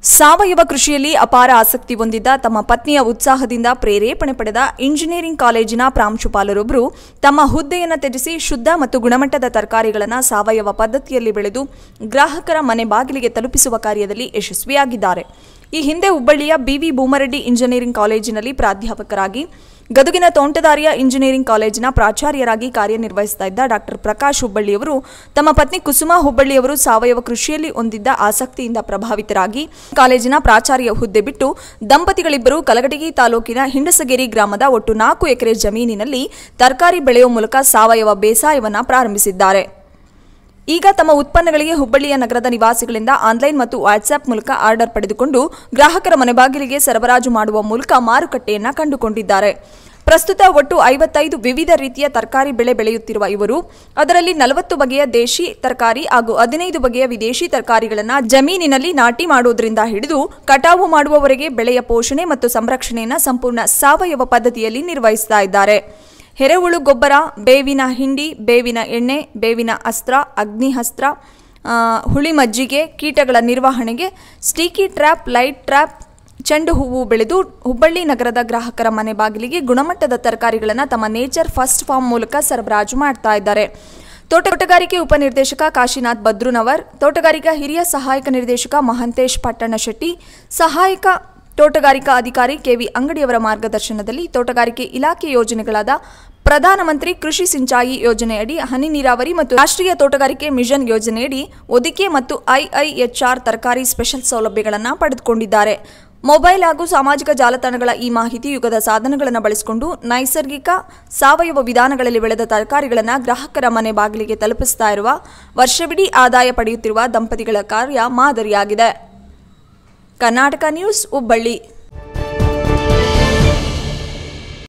ಸಾವಯವ ಕೃಷಿಯಲ್ಲಿ ಅಪಾರ ಆಸಕ್ತಿ ಹೊಂದಿದ್ದ ತಮ್ಮ ಪತ್ನಿಯ ಉತ್ಸಾಹದಿಂದ ಪ್ರೇರೇಪಣೆ ಪಡೆದ ಇಂಜಿನಿಯರಿಂಗ್ ಕಾಲೇಜಿನ ಪ್ರಾಂಶುಪಾಲರೊಬ್ಬರು ತಮ್ಮ ಹುದ್ದೆಯನ್ನು ತ್ಯಜಿಸಿ ಶುದ್ಧ ಮತ್ತು ಗುಣಮಟ್ಟದ ತರಕಾರಿಗಳನ್ನು ಸಾವಯವ ಪದ್ಧತಿಯಲ್ಲಿ ಬೆಳೆದು ಗ್ರಾಹಕರ ಮನೆ ಬಾಗಿಲಿಗೆ ತಲುಪಿಸುವ ಕಾರ್ಯದಲ್ಲಿ ಯಶಸ್ವಿಯಾಗಿದ್ದಾರೆ ಈ ಹಿಂದೆ ಹುಬ್ಬಳ್ಳಿಯ ಬಿವಿ ಭೂಮರೆಡ್ಡಿ ಇಂಜಿನಿಯರಿಂಗ್ ಕಾಲೇಜಿನಲ್ಲಿ ಪ್ರಾಧ್ಯಾಪಕರಾಗಿ ಗದುಗಿನ ತೋಂಟದಾರ್ಯ ಇಂಜಿನಿಯರಿಂಗ್ ಕಾಲೇಜಿನ ಪ್ರಾಚಾರ್ಯರಾಗಿ ಕಾರ್ಯನಿರ್ವಹಿಸ್ತಾ ಇದ್ದ ಡಾಕ್ಟರ್ ಪ್ರಕಾಶ್ ಹುಬ್ಬಳ್ಳಿಯವರು ತಮ್ಮ ಪತ್ನಿ ಕುಸುಮಾ ಹುಬ್ಬಳ್ಳಿಯವರು ಸಾವಯವ ಕೃಷಿಯಲ್ಲಿ ಹೊಂದಿದ್ದ ಆಸಕ್ತಿಯಿಂದ ಪ್ರಭಾವಿತರಾಗಿ ಕಾಲೇಜಿನ ಪ್ರಾಚಾರ್ಯ ಹುದ್ದೆ ಬಿಟ್ಟು ದಂಪತಿಗಳಿಬ್ಬರು ಕಲಗಟಗಿ ತಾಲೂಕಿನ ಹಿಂಡಸಗೇರಿ ಗ್ರಾಮದ ಒಟ್ಟು ನಾಲ್ಕು ಎಕರೆ ಜಮೀನಿನಲ್ಲಿ ತರಕಾರಿ ಬೆಳೆಯುವ ಮೂಲಕ ಸಾವಯವ ಬೇಸಾಯವನ್ನ ಪ್ರಾರಂಭಿಸಿದ್ದಾರೆ ಈಗ ತಮ್ಮ ಉತ್ಪನ್ನಗಳಿಗೆ ಹುಬ್ಬಳ್ಳಿಯ ನಗರದ ನಿವಾಸಿಗಳಿಂದ ಆನ್ಲೈನ್ ಮತ್ತು ವಾಟ್ಸ್ಆಪ್ ಮೂಲಕ ಆರ್ಡರ್ ಪಡೆದುಕೊಂಡು ಗ್ರಾಹಕರ ಮನೆ ಬಾಗಿಲಿಗೆ ಸರಬರಾಜು ಮಾಡುವ ಮೂಲಕ ಮಾರುಕಟ್ಟೆಯನ್ನ ಕಂಡುಕೊಂಡಿದ್ದಾರೆ ಪ್ರಸ್ತುತ ಒಟ್ಟು ಐವತ್ತೈದು ವಿವಿಧ ರೀತಿಯ ತರಕಾರಿ ಬೆಳೆ ಬೆಳೆಯುತ್ತಿರುವ ಇವರು ಅದರಲ್ಲಿ ನಲವತ್ತು ಬಗೆಯ ದೇಶಿ ತರಕಾರಿ ಹಾಗೂ ಹದಿನೈದು ಬಗೆಯ ವಿದೇಶಿ ತರಕಾರಿಗಳನ್ನು ಜಮೀನಿನಲ್ಲಿ ನಾಟಿ ಮಾಡುವುದರಿಂದ ಹಿಡಿದು ಕಟಾವು ಮಾಡುವವರೆಗೆ ಬೆಳೆಯ ಪೋಷಣೆ ಮತ್ತು ಸಂರಕ್ಷಣೆಯನ್ನು ಸಂಪೂರ್ಣ ಸಾವಯವ ಪದ್ಧತಿಯಲ್ಲಿ ನಿರ್ವಹಿಸ್ತಾ ಇದ್ದಾರೆ ಎರೆಹುಳು ಗೊಬ್ಬರ ಬೇವಿನ ಹಿಂಡಿ ಬೇವಿನ ಎಣ್ಣೆ ಬೇವಿನ ಅಸ್ತ್ರ ಅಗ್ನಿಹಸ್ತ್ರ ಆ, ಹುಳಿ ಮಜ್ಜಿಗೆ ಕೀಟಗಳ ನಿರ್ವಹಣೆಗೆ ಸ್ಟೀಕಿ ಟ್ರ್ಯಾಪ್ ಲೈಟ್ ಟ್ರ್ಯಾಪ್ ಚೆಂಡು ಹೂವು ಬೆಳೆದು ಹುಬ್ಬಳ್ಳಿ ನಗರದ ಗ್ರಾಹಕರ ಮನೆ ಬಾಗಿಲಿಗೆ ಗುಣಮಟ್ಟದ ತರಕಾರಿಗಳನ್ನು ತಮ್ಮ ನೇಚರ್ ಫಸ್ಟ್ ಫಾರ್ಮ್ ಮೂಲಕ ಸರಬರಾಜು ಮಾಡ್ತಾ ಇದ್ದಾರೆ ತೋಟಗಾರಿಕೆ ಉಪನಿರ್ದೇಶಕ ಕಾಶಿನಾಥ್ ಬದ್ರುನವರ್ ತೋಟಗಾರಿಕಾ ಹಿರಿಯ ಸಹಾಯಕ ನಿರ್ದೇಶಕ ಮಹಂತೇಶ್ ಪಟ್ಟಣಶೆಟ್ಟಿ ಸಹಾಯಕ ತೋಟಗಾರಿಕಾ ಅಧಿಕಾರಿ ಕೆವಿ ಅಂಗಡಿಯವರ ಮಾರ್ಗದರ್ಶನದಲ್ಲಿ ತೋಟಗಾರಿಕೆ ಇಲಾಖೆ ಯೋಜನೆಗಳಾದ ಪ್ರಧಾನಮಂತ್ರಿ ಕೃಷಿ ಸಿಂಚಾಯಿ ಯೋಜನೆಯಡಿ ಹನಿ ನೀರಾವರಿ ಮತ್ತು ರಾಷ್ಟ್ರೀಯ ತೋಟಗಾರಿಕೆ ಮಿಷನ್ ಯೋಜನೆಯಡಿ ಒದಿಕೆ ಮತ್ತು ಐಐಎಚ್ಆರ್ ತರಕಾರಿ ಸ್ಪೆಷಲ್ ಸೌಲಭ್ಯಗಳನ್ನು ಪಡೆದುಕೊಂಡಿದ್ದಾರೆ ಮೊಬೈಲ್ ಹಾಗೂ ಸಾಮಾಜಿಕ ಜಾಲತಾಣಗಳ ಈ ಮಾಹಿತಿ ಯುಗದ ಸಾಧನಗಳನ್ನು ಬಳಸಿಕೊಂಡು ನೈಸರ್ಗಿಕ ಸಾವಯವ ವಿಧಾನಗಳಲ್ಲಿ ಬೆಳೆದ ತರಕಾರಿಗಳನ್ನು ಗ್ರಾಹಕರ ಮನೆ ಬಾಗಿಲಿಗೆ ತಲುಪಿಸ್ತಾ ಇರುವ ವರ್ಷವಿಡೀ ಆದಾಯ ಪಡೆಯುತ್ತಿರುವ ದಂಪತಿಗಳ ಕಾರ್ಯ ಮಾದರಿಯಾಗಿದೆ ಕರ್ನಾಟಕ ನ್ಯೂಸ್ ಹುಬ್ಬಳ್ಳಿ